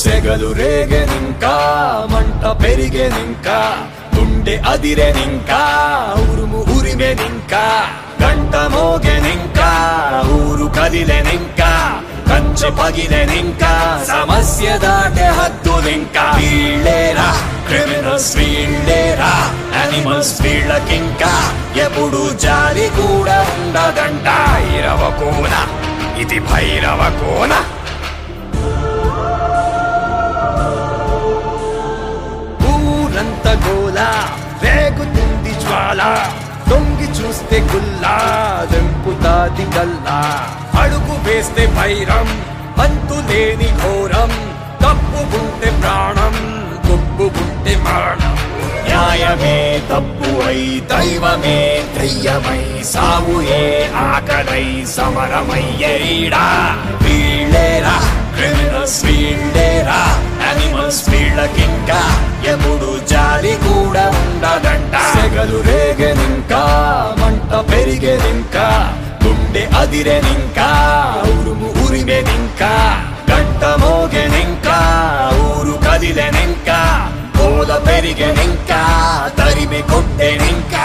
సెగలు రేగెనింకా మంట పెరిగెనింకా గుండె అదిరెనింకా ఉరుము ఉరిమెనింకా గంట మోగెనింకా ఊరు కదిలెనింకా కంచె పగిలెనింకా సమస్య దాటే హద్దులింకా వీళ్ళేరా క్రిమినల్స్ వీళ్ళేరా అనిమల్స్ వీళ్ళకింకా ఎప్పుడు జాలి కూడా ఉండదంట భైరవ కోన ఇది భైరవ కోన ఊరంత గోల రేగుతుంది జ్వాల దొంగి చూస్తే గుల్లా దెంపుతాది గల్లా అడుగు వేస్తే భైరం అంతు లేని ఘోరం తప్పు ఉంటే ప్రాణం తప్పు ఉంటే మరణం న్యాయమే తప్పు అయి దైవమే దయ్యమై సావుయే ఆకలై సమరమయ్యేడా వీళ్ళేరా క్రిమినల్స్ వీళ్ళేరా అనిమల్స్ వీళ్ళకింకా ఎప్పుడు జాలి కూడా ఉండదంట సెగలు రేగెనింకా మంట పెరిగెనింకా గుండె అదిరెనింకా ఉరుము ఉరిమెనింకా గంట మోగెనింకా ఊరు కదిలెనింకా కోల పెరిగెనింకా తరిమి కొట్టెనింకా